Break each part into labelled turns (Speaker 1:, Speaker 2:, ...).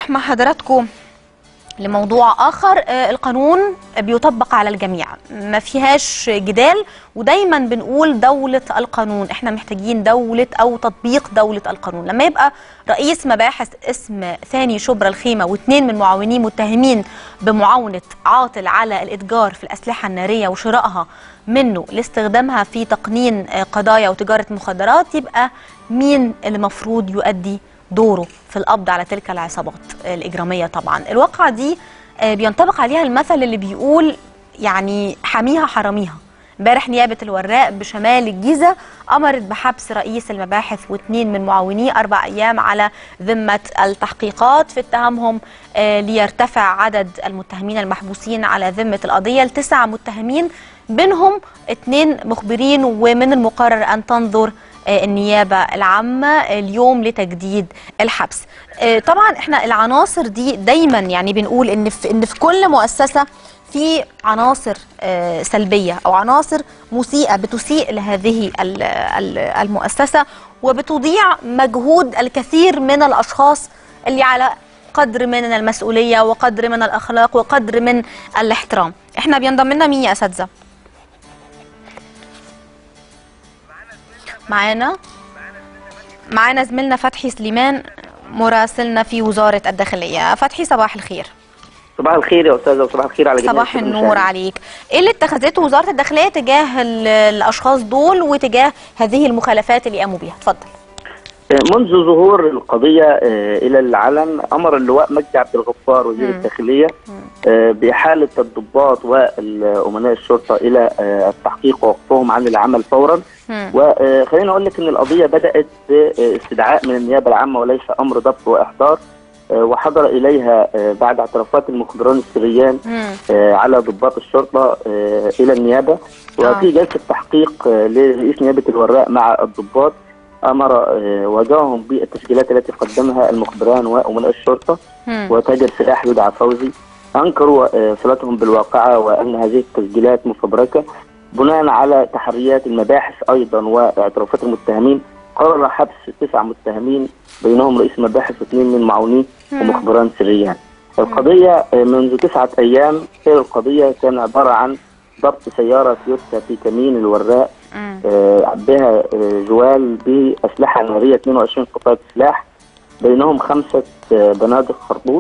Speaker 1: نروح مع حضراتكم لموضوع اخر آه، القانون بيطبق على الجميع ما فيهاش جدال ودايما بنقول دولة القانون احنا محتاجين دولة او تطبيق دولة القانون لما يبقى رئيس مباحث اسم ثاني شبرا الخيمة واثنين من معاونيه متهمين بمعاونة عاطل على الاتجار في الاسلحة النارية وشرائها منه لاستخدامها في تقنين آه، قضايا وتجارة مخدرات يبقى مين اللي المفروض يؤدي دوره في القبض على تلك العصابات الإجرامية طبعا الواقعة دي آه، بينطبق عليها المثل اللي بيقول يعني حاميها حراميها امبارح نيابة الوراق بشمال الجيزة أمرت بحبس رئيس المباحث واثنين من معاونيه أربع أيام على ذمة التحقيقات في اتهامهم آه، ليرتفع عدد المتهمين المحبوسين على ذمة القضية لتسع متهمين بينهم اثنين مخبرين ومن المقرر أن تنظر آه، النيابة العامة اليوم لتجديد الحبس آه، طبعا احنا العناصر دي دايما يعني بنقول ان في, إن في كل مؤسسة في عناصر آه، سلبية أو عناصر مسيئة بتسيء لهذه ال- ال- المؤسسة وبتضيع مجهود الكثير من الأشخاص اللي على قدر من المسؤولية وقدر من الأخلاق وقدر من الاحترام احنا بينضم لنا مين يا أساتذة؟ معانا معانا زميلنا فتحي سليمان مراسلنا في وزارة الداخلية فتحي صباح الخير
Speaker 2: صباح الخير يا استاذه وصباح الخير على جميع
Speaker 1: صباح
Speaker 2: السادة
Speaker 1: النور
Speaker 2: المشاهدين.
Speaker 1: عليك ايه اللي اتخذته وزارة الداخلية تجاه ال- الاشخاص دول وتجاه هذه المخالفات اللي قاموا بيها اتفضل
Speaker 2: منذ ظهور القضيه آه، الى العلن امر اللواء مجدي عبد الغفار وزير
Speaker 1: مم.
Speaker 2: الداخليه آه، باحاله الضباط وامناء الشرطه الى آه، التحقيق ووقفهم عن العمل فورا
Speaker 1: مم.
Speaker 2: وخلينا اقول لك ان القضيه بدات باستدعاء من النيابه العامه وليس امر ضبط واحضار آه، وحضر اليها آه، بعد اعترافات المخبران السريان
Speaker 1: مم.
Speaker 2: آه، على ضباط الشرطه آه، الى النيابه وفي جلسه تحقيق آه، لرئيس نيابه الوراق مع الضباط امر آه، واجههم بالتسجيلات التي قدمها المخبران وامناء الشرطه
Speaker 1: مم.
Speaker 2: وتاجر سلاح يدعى فوزي انكروا آه، صلتهم بالواقعه وان هذه التسجيلات مفبركه بناء على تحريات المباحث ايضا واعترافات المتهمين قرر حبس تسع متهمين بينهم رئيس مباحث واثنين من معاونيه
Speaker 1: مم.
Speaker 2: ومخبران سريان. القضيه آه، منذ تسعه ايام سير القضيه كان عباره عن ضبط سياره تويوتا في كمين الوراق
Speaker 1: مم.
Speaker 2: آه، بها آه، جوال باسلحه ناريه 22 قطعه سلاح بينهم خمسه آه، بنادق خرطوش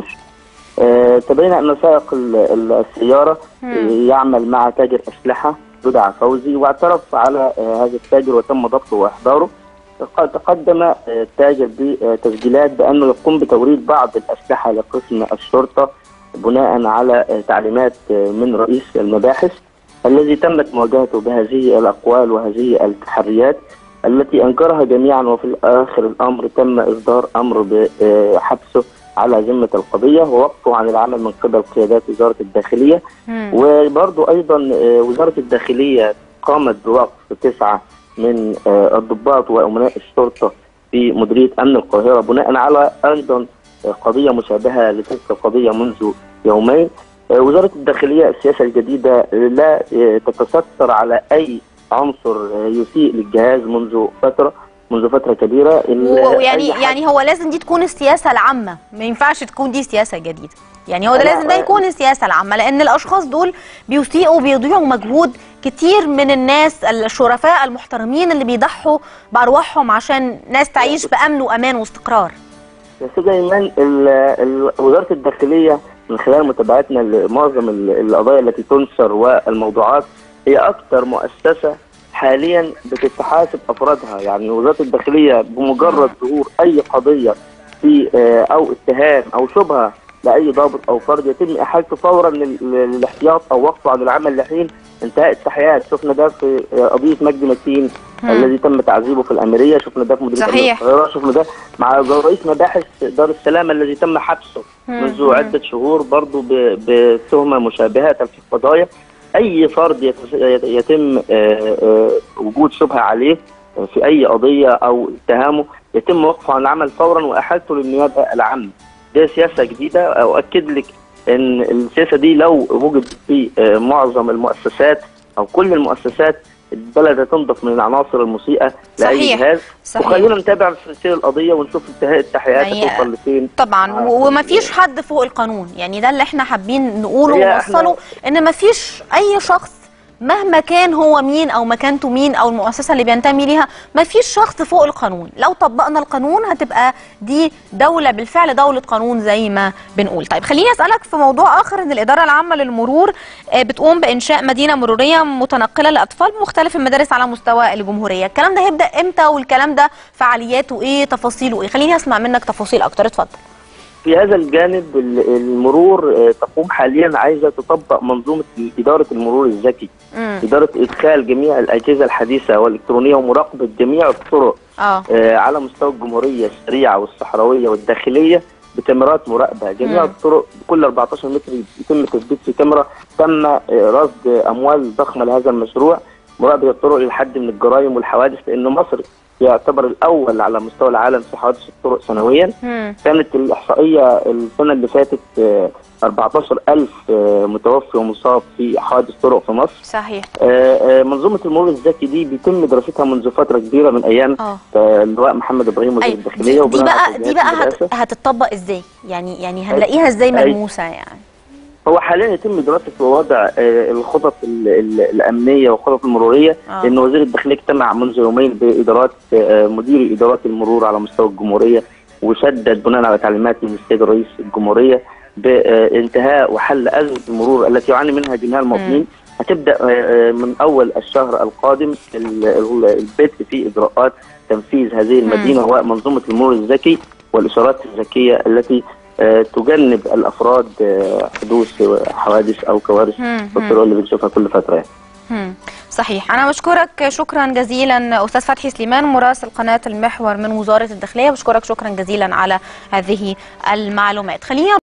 Speaker 2: آه، تبين ان سائق ال- ال- السياره
Speaker 1: مم.
Speaker 2: آه، يعمل مع تاجر اسلحه يدعى فوزي واعترف على آه، هذا التاجر وتم ضبطه واحضاره قد تقدم آه، التاجر بتسجيلات بانه يقوم بتوريد بعض الاسلحه لقسم الشرطه بناء على آه، تعليمات آه، من رئيس المباحث الذي تمت مواجهته بهذه الاقوال وهذه التحريات التي انكرها جميعا وفي اخر الامر تم اصدار امر بحبسه على ذمه القضيه ووقفه عن العمل من قبل قيادات وزاره الداخليه
Speaker 1: مم.
Speaker 2: وبرضو ايضا آه، وزاره الداخليه قامت بوقف تسعه من آه، الضباط وامناء الشرطه في مديريه امن القاهره بناء على ايضا آه، قضيه مشابهه لتلك القضيه منذ يومين آه، وزاره الداخليه السياسه الجديده لا آه، تتستر على اي عنصر آه، يسيء للجهاز منذ فتره منذ فتره كبيره ال-
Speaker 1: ويعني
Speaker 2: أي حد-
Speaker 1: يعني هو لازم دي تكون السياسة العامة ما ينفعش تكون دي سياسة جديدة يعني هو ده
Speaker 2: لا،
Speaker 1: لازم ده
Speaker 2: آه.
Speaker 1: يكون السياسة العامة لأن الأشخاص دول بيسيئوا وبيضيعوا مجهود كتير من الناس الشرفاء المحترمين اللي بيضحوا بأرواحهم عشان ناس تعيش بأمن وأمان واستقرار
Speaker 2: يا استاذ ايمان ال- ال- وزاره الداخليه من خلال متابعتنا لمعظم ال- القضايا التي تنشر والموضوعات هي اكثر مؤسسه حاليا بتتحاسب افرادها يعني وزاره الداخليه بمجرد ظهور اي قضيه في آه، او اتهام او شبهه لاي ضابط او فرد يتم احالته فورا لل- للاحتياط او وقفه عن العمل لحين انتهاء التحقيقات شفنا ده في آه، قضيه مجدي متين
Speaker 1: مم.
Speaker 2: الذي تم تعذيبه في الاميريه شفنا ده في مديريه أمن
Speaker 1: صحيح.
Speaker 2: القاهره شفنا ده مع رئيس مباحث دار السلام الذي تم حبسه
Speaker 1: مم.
Speaker 2: منذ
Speaker 1: مم.
Speaker 2: عده شهور برضه ب- بتهمه مشابهه في قضايا اي فرد يت- يت- يتم آه، آه، وجود شبهه عليه في اي قضيه او اتهامه يتم وقفه عن العمل فورا واحالته للنيابه العامه دي سياسه جديده اؤكد لك ان السياسه دي لو وجدت في آه، معظم المؤسسات او كل المؤسسات البلد هتنضف من العناصر المسيئه لاي
Speaker 1: صحيح.
Speaker 2: جهاز
Speaker 1: صحيح.
Speaker 2: وخلينا نتابع في سير القضيه ونشوف انتهاء التحقيقات
Speaker 1: هي-
Speaker 2: هتوصل لفين
Speaker 1: طبعا
Speaker 2: آه.
Speaker 1: و- ومفيش حد فوق القانون يعني ده اللي احنا حابين نقوله
Speaker 2: هي إحنا-
Speaker 1: ونوصله ان مفيش اي شخص مهما كان هو مين او مكانته مين او المؤسسه اللي بينتمي ليها مفيش شخص فوق القانون لو طبقنا القانون هتبقى دي دوله بالفعل دوله قانون زي ما بنقول طيب خليني اسالك في موضوع اخر ان الاداره العامه للمرور آه، بتقوم بانشاء مدينه مروريه متنقله لاطفال بمختلف المدارس على مستوى الجمهوريه الكلام ده هيبدا امتى والكلام ده فعالياته ايه تفاصيله ايه خليني اسمع منك تفاصيل اكتر اتفضل
Speaker 2: في هذا الجانب ال- المرور آه، تقوم حاليا عايزه تطبق منظومه اداره المرور الذكي
Speaker 1: امم
Speaker 2: اداره ادخال جميع الاجهزه الحديثه والالكترونيه ومراقبه جميع الطرق
Speaker 1: اه
Speaker 2: آه، على مستوى الجمهوريه السريعه والصحراويه والداخليه بكاميرات مراقبه جميع
Speaker 1: مم.
Speaker 2: الطرق كل 14 متر يتم تثبيت في كاميرا تم آه، رصد اموال ضخمه لهذا المشروع مراقبه الطرق للحد من الجرائم والحوادث لان مصر يعتبر الاول على مستوى العالم في حوادث الطرق سنويا
Speaker 1: مم.
Speaker 2: كانت الإحصائية السنة اللي فاتت آه، 14000 آه، متوفي ومصاب في حوادث طرق في مصر
Speaker 1: صحيح
Speaker 2: آه، آه، منظومة المرور الذكي دي بيتم دراستها منذ فترة كبيرة من أيام
Speaker 1: اه
Speaker 2: آه، اللواء محمد إبراهيم وزير
Speaker 1: أيوة.
Speaker 2: الداخلية
Speaker 1: دي, دي
Speaker 2: وبناء على
Speaker 1: بقى دي
Speaker 2: توجيهات
Speaker 1: بقى هت...
Speaker 2: المدرسة.
Speaker 1: هتطبق ازاي يعني يعني هنلاقيها ازاي
Speaker 2: أيوة.
Speaker 1: ملموسه يعني
Speaker 2: هو حاليا يتم دراسة ووضع آه، الخطط ال- ال- الأمنية والخطط المرورية
Speaker 1: آه.
Speaker 2: لأن وزير الداخلية اجتمع منذ يومين بإدارات آه، مدير إدارات المرور على مستوى الجمهورية وشدد بناء على تعليمات من السيد رئيس الجمهورية بانتهاء وحل أزمة المرور التي يعاني منها جميع المواطنين هتبدأ آه، آه، من أول الشهر القادم ال- ال- البدء في إجراءات تنفيذ هذه المدينة ومنظومة المرور الذكي والإشارات الذكية التي آه، تجنب الافراد آه، حدوث حوادث او كوارث
Speaker 1: مم.
Speaker 2: في الطرق اللي بنشوفها كل فتره يعني.
Speaker 1: مم. صحيح انا بشكرك شكرا جزيلا استاذ فتحي سليمان مراسل قناه المحور من وزاره الداخليه بشكرك شكرا جزيلا على هذه المعلومات خليني